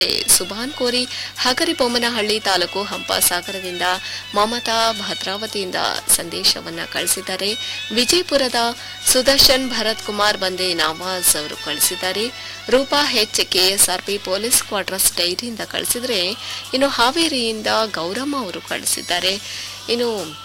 ಸುಭಾನ್ ಕೋರಿ ಹಗರಿಬೊಮ್ಮನಹಳ್ಳಿ ತಾಲೂಕು ಹಂಪಸಾಗರದಿಂದ ಮಮತಾ ಭದ್ರಾವತಿಯಿಂದ ಸಂದೇಶವನ್ನ ಕಳಿಸಿದ್ದಾರೆ ವಿಜಯಪುರದ ಸುದರ್ಶನ್ ಭರತ್ ಕುಮಾರ್ ಬಂದೆ ನವಾಜ್ ಅವರು ಕಳಿಸಿದ್ದಾರೆ Roopa H KSRP police quarters ಡೈರಿಯಿಂದ ಕಳಿಸಿದ್ರೆ ಇನ್ನು ಹಾವೇರಿಯಿಂದ ಗೌರಮ್ಮ ಅವರು ಕಳಿಸಿದ್ದಾರೆ ಇನ್ನು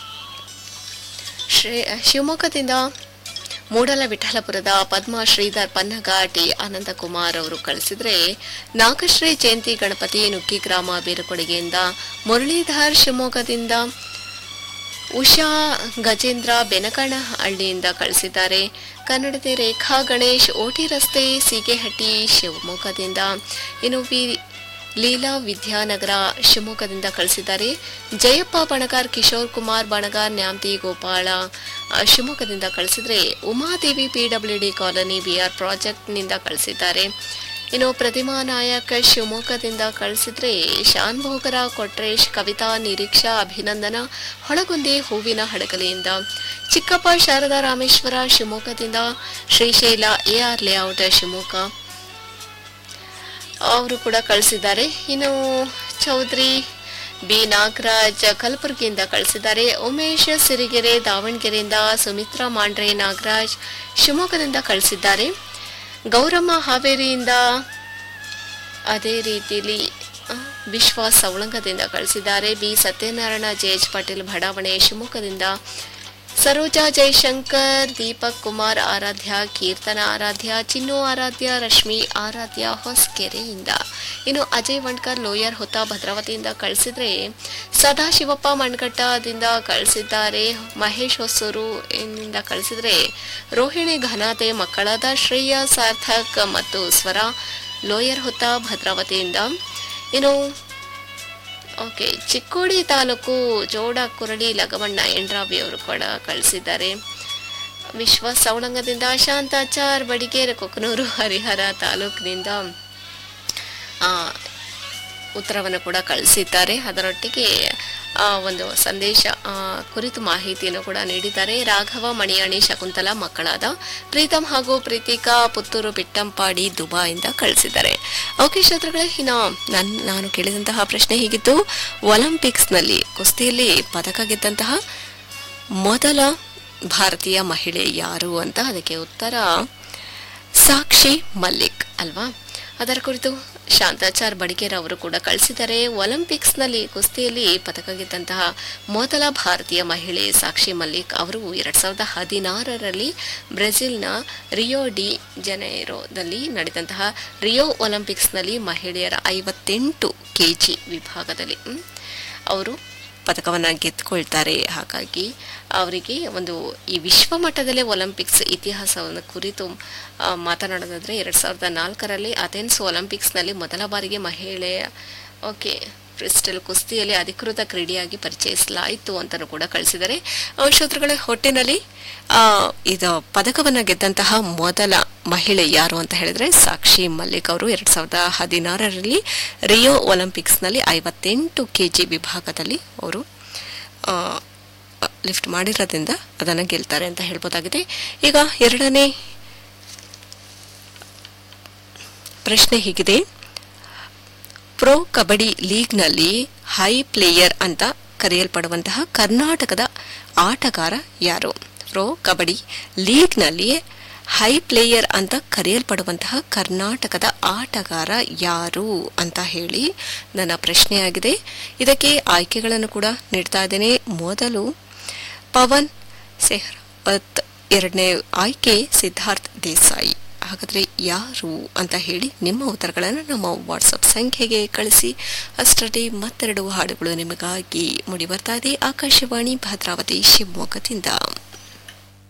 ಶ್ರೀ ಶಿವಮೊಗ್ಗದಿಂದ ಮೂಡಲ ವಿಠಲಪುರದ ಪದ್ಮ ಶ್ರೀಧರ್ ಪನ್ನಗ ಟಿ ಆನಂದಕುಮಾರ್ ಅವರು ಕಳಿಸಿದ್ರೆ ನಾಗಶ್ರೀ ಜಯಂತಿ ಗಣಪತಿ ನುಕ್ಕಿ ಗ್ರಾಮ ಬೀರಕೊಡುಗೆಯಿಂದ ಮುರಳೀಧರ್ ಶಿವಮೊಗ್ಗದಿಂದ ಉಷಾ ಗಜೇಂದ್ರ ಬೆನಕನಹಳ್ಳಿಯಿಂದ ಕಳಿಸಿದ್ದಾರೆ ಕನ್ನಡದ ರೇಖಾ ಗಣೇಶ್ ಓಟಿ ರಸ್ತೆ ಸೀಗೆಹಟ್ಟಿ ಶಿವಮೊಗ್ಗದಿಂದ ಇನ್ನು ವಿ ಲೀಲಾ ವಿದ್ಯಾನಗರ ಶಿವಮೊಗ್ಗದಿಂದ ಕಳಿಸಿದ್ದಾರೆ ಜಯಪ್ಪ ಬಣಗಾರ್ ಕಿಶೋರ್ ಕುಮಾರ್ ಬಣಗಾರ್ ನ್ಯಾಮತಿ ಗೋಪಾಳ ಆ, ಶಿವಮೊಗ್ಗದಿಂದ ಕಳಿಸಿದ್ರೆ ಉಮಾದೇವಿ ಪಿಡಬ್ಲ್ಯೂಡಿ ಕಾಲೋನಿ ಬಿಆರ್ ಪ್ರಾಜೆಕ್ಟ್ನಿಂದ ಕಳಿಸಿದ್ದಾರೆ ಇನ್ನು ಪ್ರತಿಮಾ ನಾಯಕ್ ಶಿವಮೊಗ್ಗದಿಂದ ಕಳಿಸಿದ್ರೆ ಶಾನ್ ಭೋಗರ ಕೊಟ್ರೇಶ್ ಕವಿತಾ ನಿರೀಕ್ಷಾ ಅಭಿನಂದನ ಹೊಳಗುಂದಿ ಹೂವಿನ ಹಡಗಲಿಯಿಂದ ಚಿಕ್ಕಪ್ಪ ಶಾರದಾ ರಾಮೇಶ್ವರ ಶಿವಮೊಗ್ಗದಿಂದ ಶ್ರೀಶೈಲ ಎಆರ್ ಲೇಔಟ್ ಶಿವಮೊಗ್ಗ ಅವರು ಕೂಡ ಕಳಿಸಿದ್ದಾರೆ ಇನ್ನು ಚೌಧರಿ ಬಿ ನಾಗರಾಜ್ ಕಲಬುರಗಿಯಿಂದ ಕಳಿಸಿದ್ದಾರೆ ಉಮೇಶ್ ಸಿರಿಗೆರೆ ದಾವಣಗೆರೆಯಿಂದ ಸುಮಿತ್ರಾ ಮಾಂಡ್ರೆ ನಾಗರಾಜ್ ಶಿವಮೊಗ್ಗದಿಂದ ಕಳಿಸಿದ್ದಾರೆ ಗೌರಮ್ಮ ಹಾವೇರಿಯಿಂದ ಅದೇ ರೀತಿಲಿ ಆ, ವಿಶ್ವಾಸ್ ಸವಳಂಗದಿಂದ ಕಳಿಸಿದ್ದಾರೆ ಬಿ ಸತ್ಯನಾರಾಯಣ ಜೆಎಚ್ ಪಾಟೀಲ್ ಬಡಾವಣೆ ಶಿವಮೊಗ್ಗದಿಂದ ಸರೋಜಾ ಜಯಶಂಕರ್ ದೀಪಕ್ ಕುಮಾರ್ ಆರಾಧ್ಯ ಕೀರ್ತನ ಆರಾಧ್ಯ ಚಿನ್ನು ಆರಾಧ್ಯ ರಶ್ಮಿ ಆರಾಧ್ಯ ಹೊಸಕೆರೆಯಿಂದ ಇನ್ನು ಅಜಯ್ ವಂಡ್ಕರ್ ಲೋಯರ್ ಹೊತ್ತ ಭದ್ರಾವತಿಯಿಂದ ಕಳಿಸಿದ್ರೆ ಸದಾಶಿವಪ್ಪ ಮಣ್ಕಟ್ಟದಿಂದ ಕಳಿಸಿದ್ದಾರೆ ಮಹೇಶ್ ಹೊಸೂರು ಇಂದ ಕಳಿಸಿದ್ರೆ ರೋಹಿಣಿ ಘನಾತೆ ಮಕ್ಕಳಾದ ಶ್ರೇಯ ಸಾರ್ಥಕ್ ಮತ್ತು ಸ್ವರ ಲೋಯರ್ ಹೊತ್ತ ಭದ್ರಾವತಿಯಿಂದ ಇನ್ನು ಓಕೆ ಚಿಕ್ಕೋಡಿ ತಾಲೂಕು ಜೋಡ ಕುರಳಿ ಲಗಮಣ್ಣ ಎಂಡ್ರಾವಿ ಅವರು ಕೂಡ ಕಳಿಸಿದ್ದಾರೆ ವಿಶ್ವ ಸವಳಂಗದಿಂದ ಶಾಂತಾಚಾರ್ ಬಡಿಗೇರ ಕೊಕ್ಕನೂರು ಹರಿಹರ ತಾಲೂಕಿನಿಂದ ಆ, ಉತ್ತರವನ್ನು ಕೂಡ ಕಳಿಸಿದ್ದಾರೆ ಅದರೊಟ್ಟಿಗೆ ಆ, ಒಂದು ಸಂದೇಶ ಆ, ಕುರಿತು ಮಾಹಿತಿಯನ್ನು ಕೂಡ ನೀಡಿದ್ದಾರೆ ರಾಘವ ಮಣಿಯಾಣಿ ಶಕುಂತಲಾ ಮಕ್ಕಳಾದ ಪ್ರೀತಮ್ ಹಾಗೂ ಪ್ರೀತಿಕಾ ಪುತ್ತೂರು ಬಿಟ್ಟಂಪಾಡಿ ದುಬಾಯಿಂದ ಕಳಿಸಿದ್ದಾರೆ ಓಕೆ ಶ್ರೋತೃಗಳೇ ಇನ್ನು ನನ್ ನಾನು ಕೇಳಿದಂತಹ ಪ್ರಶ್ನೆ ಹೀಗಿತ್ತು ಒಲಿಂಪಿಕ್ಸ್ನಲ್ಲಿ ಕುಸ್ತಿಯಲ್ಲಿ ಪದಕ ಗೆದ್ದಂತಹ ಮೊದಲ ಭಾರತೀಯ ಮಹಿಳೆ ಯಾರು ಅಂತ ಅದಕ್ಕೆ ಉತ್ತರ ಸಾಕ್ಷಿ ಮಲ್ಲಿಕ್ ಅಲ್ವಾ ಅದರ ಕುರಿತು ಶಾಂತಾಚಾರ್ ಬಡಿಗೇರ್ ಅವರು ಕೂಡ ಕಳಿಸಿದ್ದಾರೆ ಒಲಿಂಪಿಕ್ಸ್ನಲ್ಲಿ ಕುಸ್ತಿಯಲ್ಲಿ ಪದಕ ಗೆದ್ದಂತಹ ಮೊದಲ ಭಾರತೀಯ ಮಹಿಳೆ ಸಾಕ್ಷಿ ಮಲ್ಲಿಕ್ ಅವರು ಎರಡ್ ಸಾವಿರದ ಹದಿನಾರರಲ್ಲಿ ಬ್ರೆಜಿಲ್ನ ರಿಯೋ ಡಿ ಜನೇರೋದಲ್ಲಿ ನಡೆದಂತಹ ರಿಯೋ ಒಲಿಂಪಿಕ್ಸ್ನಲ್ಲಿ ಮಹಿಳೆಯರ ಐವತ್ತೆಂಟು ಕೆಜಿ ವಿಭಾಗದಲ್ಲಿ ಮ್, ಅವರು ಪದಕವನ್ನು ಗೆದ್ದುಕೊಳ್ತಾರೆ ಹಾಗಾಗಿ ಅವರಿಗೆ ಒಂದು ಈ ವಿಶ್ವ ಮಟ್ಟದಲ್ಲೇ ಒಲಿಂಪಿಕ್ಸ್ ಇತಿಹಾಸವನ್ನು ಕುರಿತು ಆ, ಮಾತನಾಡೋದಾದ್ರೆ ಎರಡು ಸಾವಿರದ ನಾಲ್ಕರಲ್ಲಿ ಅಥೆನ್ಸ್ ಒಲಿಂಪಿಕ್ಸ್ನಲ್ಲಿ ಮೊದಲ ಬಾರಿಗೆ ಮಹಿಳೆಯ ಓಕೆ ಕ್ರಿಸ್ಟಲ್ ಕುಸ್ತಿಯಲ್ಲಿ ಅಧಿಕೃತ ಕ್ರೀಡೆಯಾಗಿ ಪರಿಚಯಿಸಲಾಯಿತು ಅಂತಲೂ ಕೂಡ ಕಳಿಸಿದ್ದಾರೆ ಆ, ಶ್ರೋತೃಗಳೇ ಹೊಟ್ಟಿನಲ್ಲಿ ಆ, ಇದು ಪದಕವನ್ನು ಗೆದ್ದಂತಹ ಮೊದಲ ಮಹಿಳೆ ಯಾರು ಅಂತ ಹೇಳಿದ್ರೆ ಸಾಕ್ಷಿ ಮಲ್ಲಿಕ್ ಅವರು ಎರಡ್ ಸಾವಿರದ ಹದಿನಾರರಲ್ಲಿ ರಿಯೋ ಒಲಿಂಪಿಕ್ಸ್ನಲ್ಲಿ ಐವತ್ತೆಂಟು ಕೆ ಜಿ ವಿಭಾಗದಲ್ಲಿ ಅವರು ಆ, ಲಿಫ್ಟ್ ಮಾಡಿರೋದ್ರಿಂದ ಅದನ್ನು ಗೆಲ್ತಾರೆ ಅಂತ ಹೇಳ್ಬೋದಾಗಿದೆ ಈಗ ಎರಡನೇ ಪ್ರಶ್ನೆ ಹೀಗಿದೆ ಪ್ರೊ ಕಬಡ್ಡಿ ಲೀಗ್ನಲ್ಲಿ ಹೈ ಪ್ಲೇಯರ್ ಅಂತ ಕರೆಯಲ್ಪಡುವಂತಹ ಕರ್ನಾಟಕದ ಆಟಗಾರ ಯಾರು ಪ್ರೊ ಕಬಡ್ಡಿ ಲೀಗ್ನಲ್ಲಿ ಹೈ ಪ್ಲೇಯರ್ ಅಂತ ಕರೆಯಲ್ಪಡುವಂತಹ ಕರ್ನಾಟಕದ ಆಟಗಾರ ಯಾರು ಅಂತ ಹೇಳಿ ನನ್ನ ಪ್ರಶ್ನೆಯಾಗಿದೆ ಇದಕ್ಕೆ ಆಯ್ಕೆಗಳನ್ನು ಕೂಡ ನೀಡ್ತಾ ಇದ್ದೇನೆ ಮೊದಲು ಪವನ್ ಸೆಹ್ರಾವತ್ ಎರಡನೇ ಆಯ್ಕೆ ಸಿದ್ಧಾರ್ಥ್ ದೇಸಾಯಿ ಹಾಗಾದ್ರೆ ಯಾರು ಅಂತ ಹೇಳಿ ನಿಮ್ಮ ಉತ್ತರಗಳನ್ನು ನಮ್ಮ ವಾಟ್ಸಪ್ ಸಂಖ್ಯೆಗೆ ಕಳಿಸಿ ಅಷ್ಟರಲ್ಲಿ ಮತ್ತೆರಡು ಹಾಡುಗಳು ನಿಮಗಾಗಿ ಮೂಡಿ ಬರ್ತಾ ಇದೆ ಆಕಾಶವಾಣಿ ಭದ್ರಾವತಿ ಶಿವಮೊಗ್ಗದಿಂದ